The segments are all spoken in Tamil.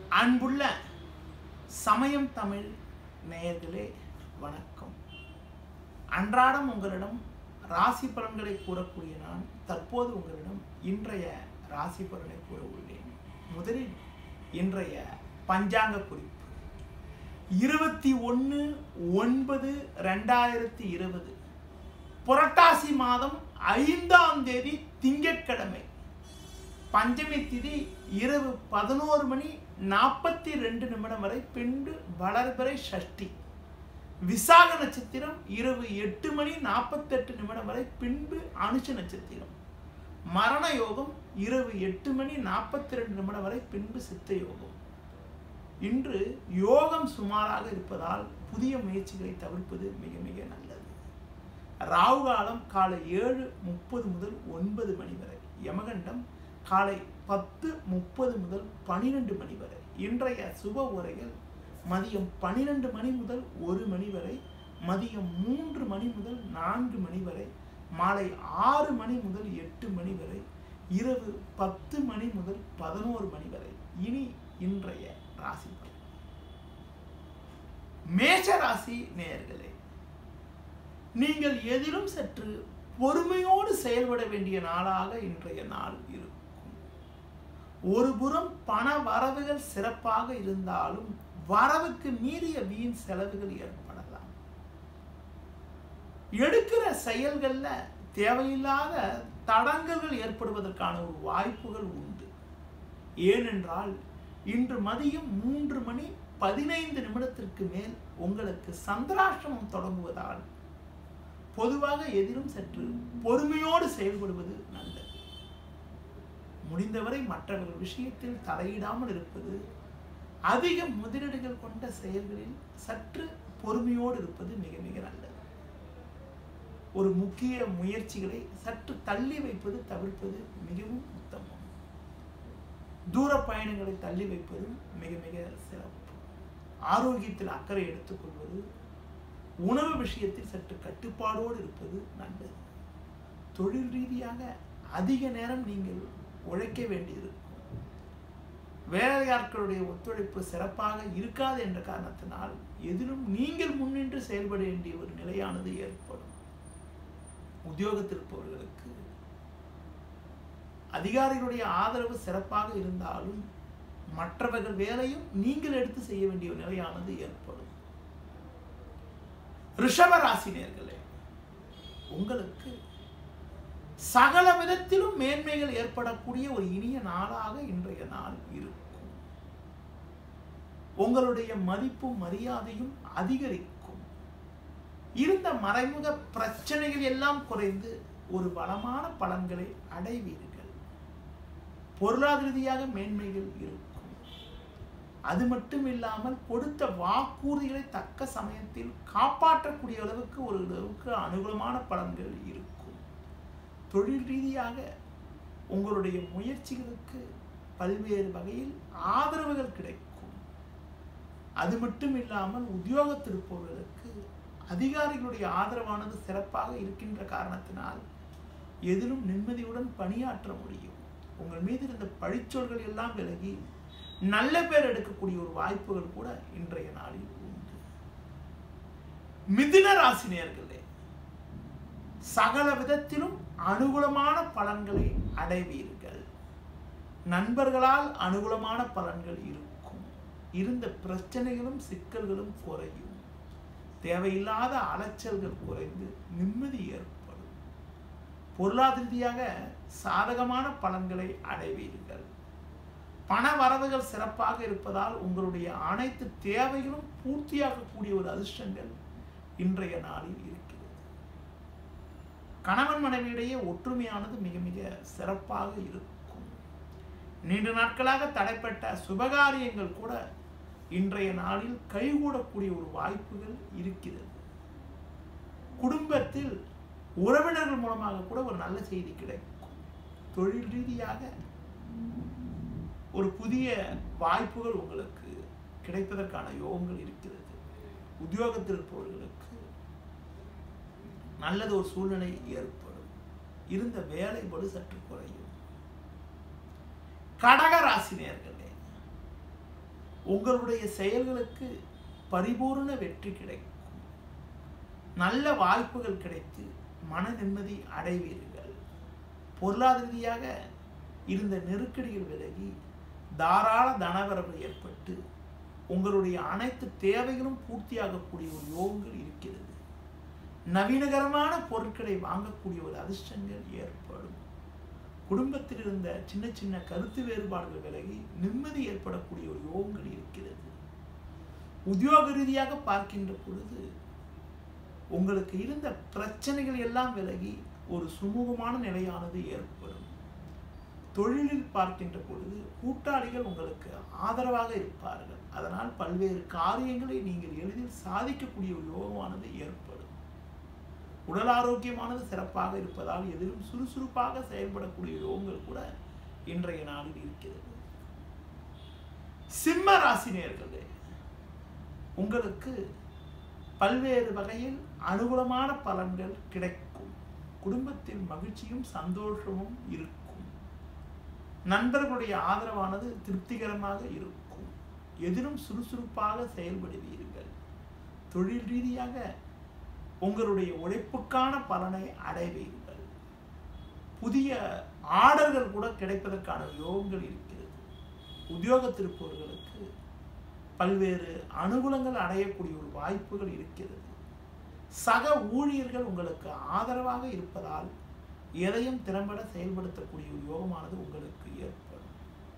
அன்புள்ள சமயம் தமிழ் நேயர்களே வணக்கம் அன்றாடம் உங்களிடம் ராசி பலன்களை கூறக்கூடிய நான் தற்போது உங்களிடம் இன்றைய ராசி பலனை கூற உள்ளேன் முதலில் இன்றைய பஞ்சாங்க குறிப்பு இருபத்தி ஒன்று ஒன்பது ரெண்டாயிரத்தி இருபது புரட்டாசி மாதம் ஐந்தாம் தேதி திங்கட்கிழமை பஞ்சமி திதி இரவு பதினோரு மணி நாற்பத்தி ரெண்டு நிமிடம் வரை பின்பு வளர்பிறை சஷ்டி விசாக நட்சத்திரம் இரவு எட்டு மணி நாற்பத்தெட்டு நிமிடம் வரை பின்பு அனுஷ நட்சத்திரம் மரண யோகம் இரவு எட்டு மணி நாற்பத்தி ரெண்டு நிமிடம் வரை பின்பு சித்த யோகம் இன்று யோகம் சுமாராக இருப்பதால் புதிய முயற்சிகளை தவிர்ப்பது மிக மிக நல்லது ராகு காலம் காலை ஏழு முப்பது முதல் ஒன்பது மணி வரை யமகண்டம் காலை பத்து முப்பது முதல் பனிரெண்டு மணி வரை இன்றைய சுப உரைகள் மதியம் பனிரெண்டு மணி முதல் ஒரு மணி வரை மதியம் மூன்று மணி முதல் நான்கு மணி வரை மாலை ஆறு மணி முதல் எட்டு மணி வரை இரவு பத்து மணி முதல் பதினோரு மணி வரை இனி இன்றைய ராசி பலன். மேஷ ராசி நேயர்களே நீங்கள் எதிலும் சற்று பொறுமையோடு செயல்பட வேண்டிய நாளாக இன்றைய நாள் இருக்கும் ஒரு புறம் பண வரவுகள் சிறப்பாக இருந்தாலும் வரவுக்கு மீறிய வீண் செலவுகள் ஏற்படலாம் எடுக்கிற செயல்கள்ல தேவையில்லாத தடங்கல்கள் ஏற்படுவதற்கான ஒரு வாய்ப்புகள் உண்டு ஏனென்றால் இன்று மதியம் மூன்று மணி பதினைந்து நிமிடத்திற்கு மேல் உங்களுக்கு சந்திராஷ்டிரமம் தொடங்குவதால் பொதுவாக எதிலும் சற்று பொறுமையோடு செயல்படுவது நல்லது முடிந்தவரை மற்றவர்கள் விஷயத்தில் தலையிடாமல் இருப்பது அதிக முதலீடுகள் கொண்ட செயல்களில் சற்று பொறுமையோடு இருப்பது மிக மிக நல்லது ஒரு முக்கிய முயற்சிகளை சற்று தள்ளி வைப்பது தவிர்ப்பது மிகவும் உத்தமம் தூர பயணங்களை தள்ளி வைப்பதும் மிக மிக சிறப்பு ஆரோக்கியத்தில் அக்கறை எடுத்துக்கொள்வது உணவு விஷயத்தில் சற்று கட்டுப்பாடோடு இருப்பது நல்லது தொழில் ரீதியாக அதிக நேரம் நீங்கள் உழைக்க வேண்டியிருக்கும் வேலையாட்களுடைய ஒத்துழைப்பு சிறப்பாக இருக்காது என்ற காரணத்தினால் எதிலும் நீங்கள் முன்னின்று செயல்பட வேண்டிய ஒரு நிலையானது ஏற்படும் உத்தியோகத்தில் இருப்பவர்களுக்கு அதிகாரிகளுடைய ஆதரவு சிறப்பாக இருந்தாலும் மற்றவர்கள் வேலையும் நீங்கள் எடுத்து செய்ய வேண்டிய ஒரு நிலையானது ஏற்படும் ரிஷப ராசினியர்களே உங்களுக்கு சகல விதத்திலும் மேன்மைகள் ஏற்படக்கூடிய ஒரு இனிய நாளாக இன்றைய நாள் இருக்கும் உங்களுடைய மதிப்பும் மரியாதையும் அதிகரிக்கும் இருந்த மறைமுக பிரச்சனைகள் எல்லாம் குறைந்து ஒரு வளமான பலன்களை அடைவீர்கள் பொருளாதார ரீதியாக மேன்மைகள் இருக்கும் அது மட்டும் இல்லாமல் கொடுத்த வாக்குறுதிகளை தக்க சமயத்தில் காப்பாற்றக்கூடிய அளவுக்கு ஒரு அளவுக்கு அனுகூலமான பலன்கள் இருக்கும் தொழில் ரீதியாக உங்களுடைய முயற்சிகளுக்கு பல்வேறு வகையில் ஆதரவுகள் கிடைக்கும் அது மட்டும் இல்லாமல் உத்தியோகத்தில் இருப்பவர்களுக்கு அதிகாரிகளுடைய ஆதரவானது சிறப்பாக இருக்கின்ற காரணத்தினால் எதிலும் நிம்மதியுடன் பணியாற்ற முடியும் உங்கள் மீது இருந்த பழிச்சொல்கள் எல்லாம் விலகி நல்ல பேர் எடுக்கக்கூடிய ஒரு வாய்ப்புகள் கூட இன்றைய நாளில் உண்டு மிதுன ராசினியர்களே சகல விதத்திலும் அனுகூலமான பலன்களை அடைவீர்கள் நண்பர்களால் அனுகூலமான பலன்கள் இருக்கும் இருந்த பிரச்சனைகளும் சிக்கல்களும் குறையும் தேவையில்லாத அலைச்சல்கள் குறைந்து நிம்மதி ஏற்படும் பொருளாதார ரீதியாக சாதகமான பலன்களை அடைவீர்கள் பண வரவுகள் சிறப்பாக இருப்பதால் உங்களுடைய அனைத்து தேவைகளும் பூர்த்தியாகக்கூடிய ஒரு அதிர்ஷ்டங்கள் இன்றைய நாளில் இருக்கிறது கணவன் மனைவியிடையே ஒற்றுமையானது மிக மிக சிறப்பாக இருக்கும் நீண்ட நாட்களாக தடைப்பட்ட சுபகாரியங்கள் கூட இன்றைய நாளில் கைகூடக்கூடிய ஒரு வாய்ப்புகள் இருக்கிறது குடும்பத்தில் உறவினர்கள் மூலமாக கூட ஒரு நல்ல செய்தி கிடைக்கும் தொழில் ரீதியாக ஒரு புதிய வாய்ப்புகள் உங்களுக்கு கிடைப்பதற்கான யோகங்கள் இருக்கிறது உத்தியோகத்தில் இருப்பவர்களுக்கு நல்லது ஒரு சூழ்நிலை ஏற்படும் இருந்த வேலைப்படு சற்று குறையும் கடக ராசி நேர்களே உங்களுடைய செயல்களுக்கு பரிபூர்ண வெற்றி கிடைக்கும் நல்ல வாய்ப்புகள் கிடைத்து மன நிம்மதி அடைவீர்கள் பொருளாதார ரீதியாக இருந்த நெருக்கடிகள் விலகி தாராள தனவரவு ஏற்பட்டு உங்களுடைய அனைத்து தேவைகளும் பூர்த்தியாகக்கூடிய ஒரு யோகங்கள் இருக்கிறது நவீனகரமான பொருட்களை வாங்கக்கூடிய ஒரு அதிர்ஷ்டங்கள் ஏற்படும் குடும்பத்தில் இருந்த சின்ன சின்ன கருத்து வேறுபாடுகள் விலகி நிம்மதி ஏற்படக்கூடிய ஒரு யோகங்கள் இருக்கிறது உத்தியோக ரீதியாக பார்க்கின்ற பொழுது உங்களுக்கு இருந்த பிரச்சனைகள் எல்லாம் விலகி ஒரு சுமூகமான நிலையானது ஏற்படும் தொழிலில் பார்க்கின்ற பொழுது கூட்டாளிகள் உங்களுக்கு ஆதரவாக இருப்பார்கள் அதனால் பல்வேறு காரியங்களை நீங்கள் எளிதில் சாதிக்கக்கூடிய ஒரு யோகமானது ஏற்படும் உடல் ஆரோக்கியமானது சிறப்பாக இருப்பதால் எதிலும் சுறுசுறுப்பாக செயல்படக்கூடிய யோகங்கள் கூட இன்றைய நாளில் இருக்கிறது சிம்ம ராசினியர்களே உங்களுக்கு பல்வேறு வகையில் அனுகூலமான பலன்கள் கிடைக்கும் குடும்பத்தில் மகிழ்ச்சியும் சந்தோஷமும் இருக்கும் நண்பர்களுடைய ஆதரவானது திருப்திகரமாக இருக்கும் எதிலும் சுறுசுறுப்பாக செயல்படுவீர்கள் தொழில் ரீதியாக உங்களுடைய உழைப்புக்கான பலனை அடைவீர்கள் புதிய ஆர்டர்கள் கூட கிடைப்பதற்கான யோகங்கள் இருக்கிறது உத்தியோகத்திருப்பவர்களுக்கு பல்வேறு அனுகூலங்கள் அடையக்கூடிய ஒரு வாய்ப்புகள் இருக்கிறது சக ஊழியர்கள் உங்களுக்கு ஆதரவாக இருப்பதால் எதையும் திறம்பட செயல்படுத்தக்கூடிய ஒரு யோகமானது உங்களுக்கு ஏற்படும்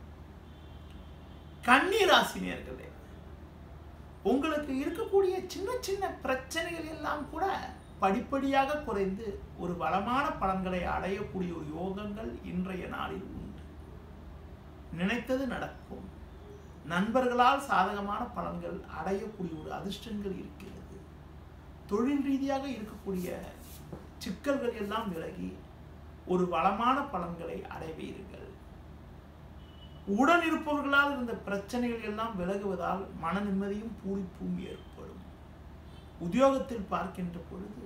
கண்ணீராசினியர்களே உங்களுக்கு இருக்கக்கூடிய சின்ன சின்ன பிரச்சனைகள் எல்லாம் கூட படிப்படியாக குறைந்து ஒரு வளமான பலன்களை அடையக்கூடிய ஒரு யோகங்கள் இன்றைய நாளில் உண்டு நினைத்தது நடக்கும் நண்பர்களால் சாதகமான பலன்கள் அடையக்கூடிய ஒரு அதிர்ஷ்டங்கள் இருக்கிறது தொழில் ரீதியாக இருக்கக்கூடிய சிக்கல்கள் எல்லாம் விலகி ஒரு வளமான பலன்களை அடைவீர்கள் உடன் இருப்பவர்களால் இருந்த பிரச்சனைகள் எல்லாம் விலகுவதால் மன நிம்மதியும் பூரிப்பும் ஏற்படும் உத்தியோகத்தில் பார்க்கின்ற பொழுது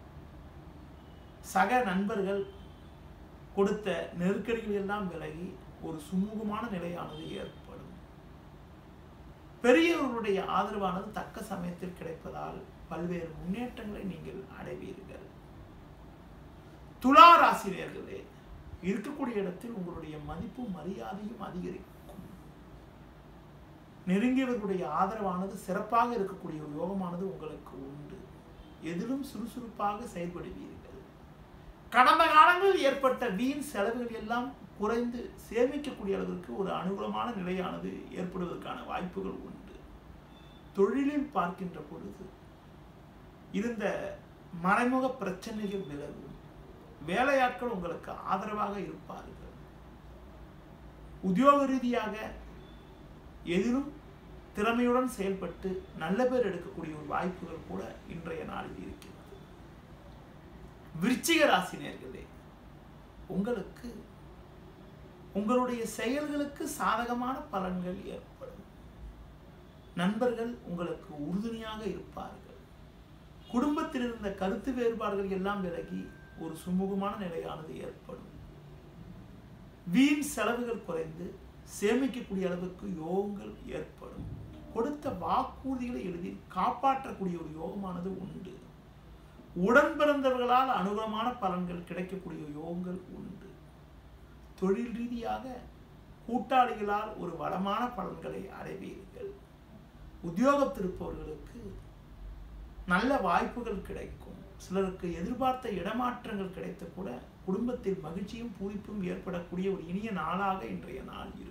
சக நண்பர்கள் கொடுத்த நெருக்கடிகள் எல்லாம் விலகி ஒரு சுமூகமான நிலையானது ஏற்படும் பெரியவர்களுடைய ஆதரவானது தக்க சமயத்தில் கிடைப்பதால் பல்வேறு முன்னேற்றங்களை நீங்கள் அடைவீர்கள் துலா ராசினியர்களே இருக்கக்கூடிய இடத்தில் உங்களுடைய மதிப்பும் மரியாதையும் அதிகரிக்கும் நெருங்கியவர்களுடைய ஆதரவானது சிறப்பாக இருக்கக்கூடிய ஒரு யோகமானது உங்களுக்கு உண்டு எதிலும் சுறுசுறுப்பாக செயல்படுவீர்கள் கடந்த காலங்களில் ஏற்பட்ட வீண் செலவுகள் எல்லாம் குறைந்து சேமிக்கக்கூடிய அளவிற்கு ஒரு அனுகூலமான நிலையானது ஏற்படுவதற்கான வாய்ப்புகள் உண்டு தொழிலில் பார்க்கின்ற பொழுது இருந்த மறைமுக பிரச்சனைகள் விலகும் வேலையாட்கள் உங்களுக்கு ஆதரவாக இருப்பார்கள் உத்தியோக ரீதியாக எதிலும் திறமையுடன் செயல்பட்டு நல்ல பேர் எடுக்கக்கூடிய ஒரு வாய்ப்புகள் கூட இன்றைய நாளில் இருக்கிறது விருச்சிக ராசினியர்களே உங்களுக்கு உங்களுடைய செயல்களுக்கு சாதகமான பலன்கள் ஏற்படும் நண்பர்கள் உங்களுக்கு உறுதுணையாக இருப்பார்கள் குடும்பத்தில் இருந்த கருத்து வேறுபாடுகள் எல்லாம் விலகி ஒரு சுமூகமான நிலையானது ஏற்படும் வீண் செலவுகள் குறைந்து சேமிக்கக்கூடிய அளவுக்கு யோகங்கள் ஏற்படும் கொடுத்த வாக்குறுதிகளை எளிதில் காப்பாற்றக்கூடிய ஒரு யோகமானது உண்டு உடன் பிறந்தவர்களால் அனுகூலமான பலன்கள் கிடைக்கக்கூடிய யோகங்கள் உண்டு தொழில் ரீதியாக கூட்டாளிகளால் ஒரு வளமான பலன்களை அடைவீர்கள் உத்தியோகத்திருப்பவர்களுக்கு நல்ல வாய்ப்புகள் கிடைக்கும் சிலருக்கு எதிர்பார்த்த இடமாற்றங்கள் கிடைத்த கூட குடும்பத்தில் மகிழ்ச்சியும் பூரிப்பும் ஏற்படக்கூடிய ஒரு இனிய நாளாக இன்றைய நாள் இருக்கும்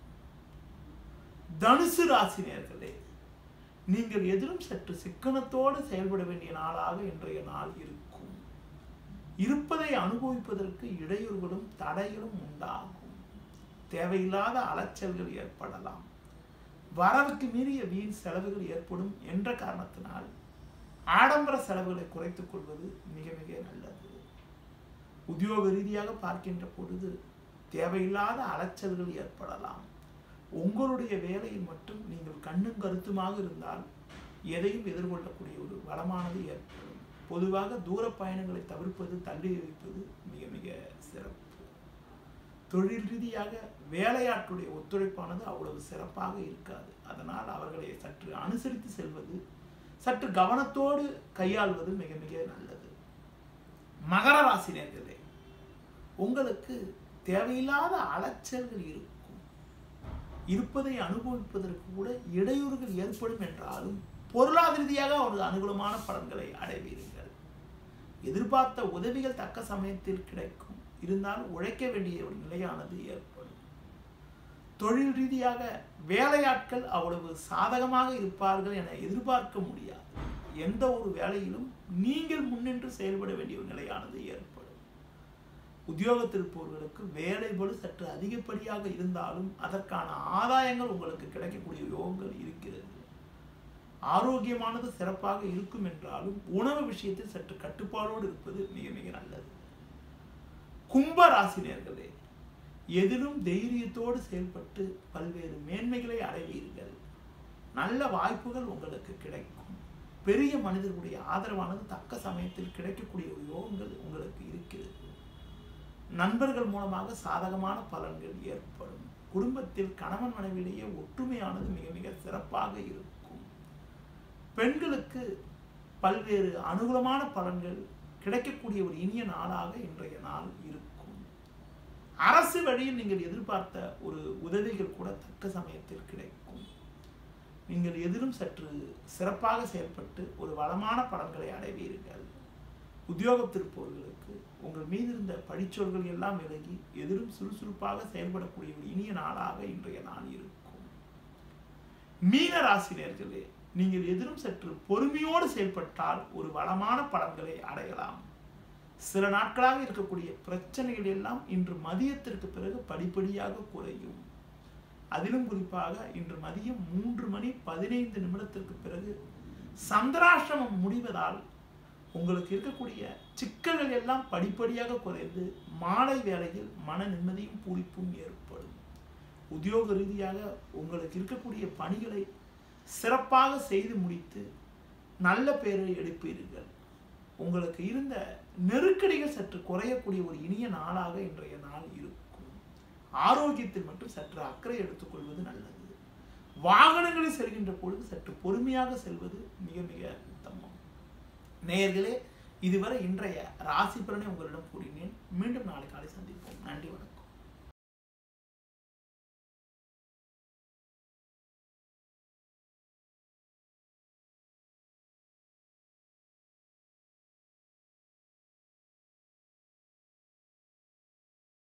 தனுசு ராசினியர்களே நீங்கள் எதிலும் சற்று சிக்கனத்தோடு செயல்பட வேண்டிய நாளாக இன்றைய நாள் இருக்கும் இருப்பதை அனுபவிப்பதற்கு இடையூறுகளும் தடைகளும் உண்டாகும் தேவையில்லாத அலைச்சல்கள் ஏற்படலாம் வரவுக்கு மீறிய வீண் செலவுகள் ஏற்படும் என்ற காரணத்தினால் ஆடம்பர செலவுகளை குறைத்துக் கொள்வது மிக மிக நல்லது உத்தியோக ரீதியாக பார்க்கின்ற பொழுது தேவையில்லாத அலைச்சல்கள் ஏற்படலாம் உங்களுடைய வேலையில் மட்டும் நீங்கள் கண்ணும் கருத்துமாக இருந்தால் எதையும் எதிர்கொள்ளக்கூடிய ஒரு வளமானது ஏற்படும் பொதுவாக தூர பயணங்களை தவிர்ப்பது தள்ளி வைப்பது மிக மிக சிறப்பு தொழில் ரீதியாக வேலையாட்களுடைய ஒத்துழைப்பானது அவ்வளவு சிறப்பாக இருக்காது அதனால் அவர்களை சற்று அனுசரித்து செல்வது சற்று கவனத்தோடு கையாள்வது மிக மிக நல்லது மகர ராசி நேர்களே உங்களுக்கு தேவையில்லாத அலைச்சல்கள் இருக்கும் இருப்பதை அனுபவிப்பதற்கு கூட இடையூறுகள் ஏற்படும் என்றாலும் பொருளாதார ரீதியாக ஒரு அனுகூலமான பலன்களை அடைவீர்கள் எதிர்பார்த்த உதவிகள் தக்க சமயத்தில் கிடைக்கும் இருந்தாலும் உழைக்க வேண்டிய ஒரு நிலையானது ஏற்படும் தொழில் ரீதியாக வேலையாட்கள் அவ்வளவு சாதகமாக இருப்பார்கள் என எதிர்பார்க்க முடியாது எந்த ஒரு வேலையிலும் நீங்கள் முன்னின்று செயல்பட வேண்டிய ஒரு நிலையானது ஏற்படும் உத்தியோகத்தில் இருப்பவர்களுக்கு வேலை பளு சற்று அதிகப்படியாக இருந்தாலும் அதற்கான ஆதாயங்கள் உங்களுக்கு கிடைக்கக்கூடிய யோகங்கள் இருக்கிறது ஆரோக்கியமானது சிறப்பாக இருக்கும் என்றாலும் உணவு விஷயத்தில் சற்று கட்டுப்பாடோடு இருப்பது மிக மிக நல்லது கும்ப ராசினியர்களே எதிலும் தைரியத்தோடு செயல்பட்டு பல்வேறு மேன்மைகளை அடைவீர்கள் நல்ல வாய்ப்புகள் உங்களுக்கு கிடைக்கும் பெரிய மனிதர்களுடைய ஆதரவானது தக்க சமயத்தில் கிடைக்கக்கூடிய ஒரு யோகங்கள் உங்களுக்கு இருக்கிறது நண்பர்கள் மூலமாக சாதகமான பலன்கள் ஏற்படும் குடும்பத்தில் கணவன் மனைவியிலேயே ஒற்றுமையானது மிக மிக சிறப்பாக இருக்கும் பெண்களுக்கு பல்வேறு அனுகூலமான பலன்கள் கிடைக்கக்கூடிய ஒரு இனிய நாளாக இன்றைய நாள் இருக்கும் அரசு வழியில் நீங்கள் எதிர்பார்த்த ஒரு உதவிகள் கூட தக்க சமயத்தில் கிடைக்கும் நீங்கள் எதிலும் சற்று சிறப்பாக செயல்பட்டு ஒரு வளமான பலன்களை அடைவீர்கள் உத்தியோகத்திருப்பவர்களுக்கு உங்கள் மீது இருந்த பழிச்சொல்கள் எல்லாம் விலகி எதிலும் சுறுசுறுப்பாக செயல்படக்கூடிய ஒரு இனிய நாளாக இன்றைய நாள் இருக்கும் மீன ராசினியர்களே நீங்கள் எதிரும் சற்று பொறுமையோடு செயல்பட்டால் ஒரு வளமான பலன்களை அடையலாம் சில நாட்களாக இருக்கக்கூடிய பிரச்சனைகள் எல்லாம் இன்று மதியத்திற்கு பிறகு படிப்படியாக குறையும் அதிலும் குறிப்பாக இன்று மதியம் மூன்று மணி பதினைந்து நிமிடத்திற்கு பிறகு சந்திராசிரமம் முடிவதால் உங்களுக்கு இருக்கக்கூடிய சிக்கல்கள் எல்லாம் படிப்படியாக குறைந்து மாலை வேளையில் மன நிம்மதியும் பூரிப்பும் ஏற்படும் உத்தியோக ரீதியாக உங்களுக்கு இருக்கக்கூடிய பணிகளை சிறப்பாக செய்து முடித்து நல்ல பெயரை எடுப்பீர்கள் உங்களுக்கு இருந்த நெருக்கடிகள் சற்று குறையக்கூடிய ஒரு இனிய நாளாக இன்றைய நாள் இருக்கும் ஆரோக்கியத்தில் மட்டும் சற்று அக்கறை எடுத்துக்கொள்வது நல்லது வாகனங்களில் செல்கின்ற பொழுது சற்று பொறுமையாக செல்வது மிக மிக உத்தமம் நேயர்களே இதுவரை இன்றைய ராசி பலனை உங்களிடம் கூறினேன் மீண்டும் நாளை காலை சந்திப்போம் நன்றி வணக்கம்